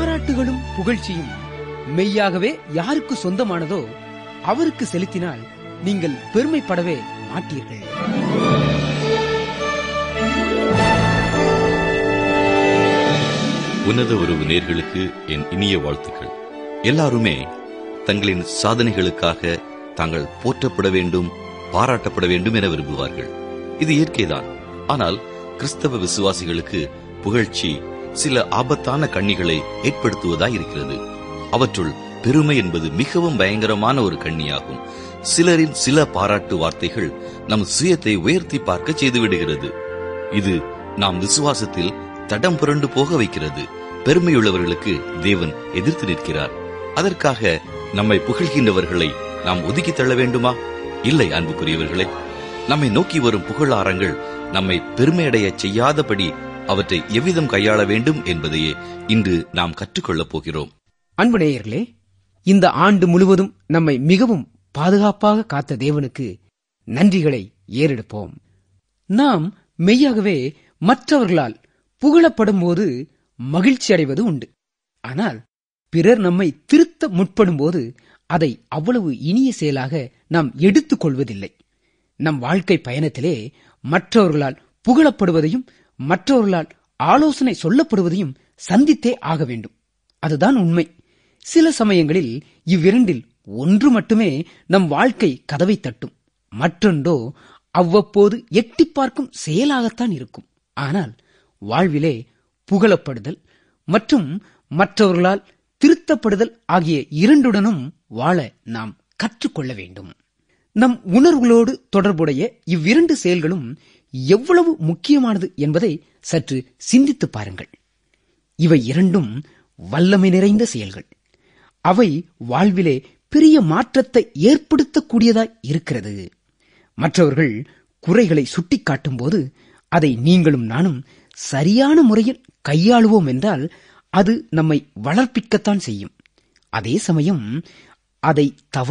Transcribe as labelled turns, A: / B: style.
A: பாராட்டுகளும் புகழ்ச்சியும் மெய்யாகவே யாருக்கு சொந்தமானதோ அவருக்கு செலுத்தினால் நீங்கள் பெருமைப்படவே மாட்டீர்கள்
B: உன்னத உறவு நேர்களுக்கு என் இனிய வாழ்த்துக்கள் எல்லாருமே தங்களின் சாதனைகளுக்காக தாங்கள் போற்றப்பட வேண்டும் பாராட்டப்பட வேண்டும் என விரும்புவார்கள் இது இயற்கைதான் ஆனால் கிறிஸ்தவ விசுவாசிகளுக்கு புகழ்ச்சி சில ஆபத்தான கண்ணிகளை ஏற்படுத்துவதாய் இருக்கிறது அவற்றுள் பெருமை என்பது மிகவும் பயங்கரமான ஒரு கண்ணியாகும் சிலரின் சில பாராட்டு வார்த்தைகள் நம் சுயத்தை உயர்த்தி பார்க்க செய்துவிடுகிறது இது நாம் விசுவாசத்தில் தடம் புரண்டு போக வைக்கிறது பெருமையுள்ளவர்களுக்கு தேவன் எதிர்த்து நிற்கிறார் அதற்காக நம்மை புகழ்கின்றவர்களை நாம் ஒதுக்கி தள்ள வேண்டுமா இல்லை அன்புக்குரியவர்களே நம்மை நோக்கி வரும் புகழாரங்கள் நம்மை பெருமையடைய செய்யாதபடி அவற்றை எவ்விதம் கையாள வேண்டும் என்பதையே இன்று நாம் கற்றுக்கொள்ளப் போகிறோம்
A: அன்பு நேயர்களே இந்த ஆண்டு முழுவதும் நம்மை மிகவும் பாதுகாப்பாக காத்த தேவனுக்கு நன்றிகளை ஏறெடுப்போம் நாம் மெய்யாகவே மற்றவர்களால் புகழப்படும் போது மகிழ்ச்சி அடைவது உண்டு ஆனால் பிறர் நம்மை திருத்த முற்படும் போது அதை அவ்வளவு இனிய செயலாக நாம் எடுத்துக் கொள்வதில்லை நம் வாழ்க்கை பயணத்திலே மற்றவர்களால் புகழப்படுவதையும் மற்றவர்களால் ஆலோசனை சொல்லப்படுவதையும் சந்தித்தே ஆக வேண்டும் அதுதான் உண்மை சில சமயங்களில் இவ்விரண்டில் ஒன்று மட்டுமே நம் வாழ்க்கை கதவை தட்டும் மற்றொன்றோ அவ்வப்போது எட்டி பார்க்கும் செயலாகத்தான் இருக்கும் ஆனால் வாழ்விலே புகழப்படுதல் மற்றும் மற்றவர்களால் திருத்தப்படுதல் ஆகிய இரண்டுடனும் வாழ நாம் கற்றுக்கொள்ள வேண்டும் நம் உணர்வுகளோடு தொடர்புடைய இவ்விரண்டு செயல்களும் எவ்வளவு முக்கியமானது என்பதை சற்று சிந்தித்து பாருங்கள் இவை இரண்டும் வல்லமை நிறைந்த செயல்கள் அவை வாழ்விலே பெரிய மாற்றத்தை ஏற்படுத்தக்கூடியதாய் இருக்கிறது மற்றவர்கள் குறைகளை சுட்டிக்காட்டும் போது அதை நீங்களும் நானும் சரியான முறையில் கையாளுவோம் என்றால் அது நம்மை வளர்ப்பிக்கத்தான் செய்யும் அதே சமயம் அதை தவறு